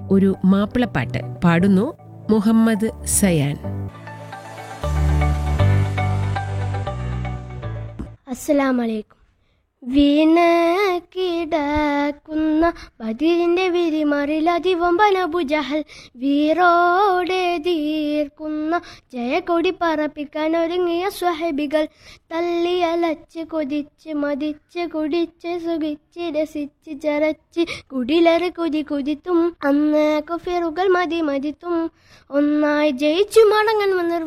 ഒരു മാപ്പിളപ്പാട്ട് പാടുന്നു മുഹമ്മദ് സയാൻ അസ്സലാമലൈക്കും വീണ് കിടക്കുന്ന ബദിരിന്റെ വിരിമറിലതിവമ്പൻ അബുജഹൽ വീറോടെ തീർക്കുന്ന ജയക്കൊടി പറപ്പിക്കാൻ ഒരുങ്ങിയ സ്വഹബികൾ തള്ളിയലച്ച് കൊതിച്ച് മതിച്ച് കുടിച്ച് സുഖിച്ച് രസിച്ച് ചരച്ച് കുടിലറ് കുതി കുതിത്തും അന്ന് കുഫിറുകൾ മതി മതിത്തും ഒന്നായി ജയിച്ചു മടങ്ങാൻ വന്നൊരു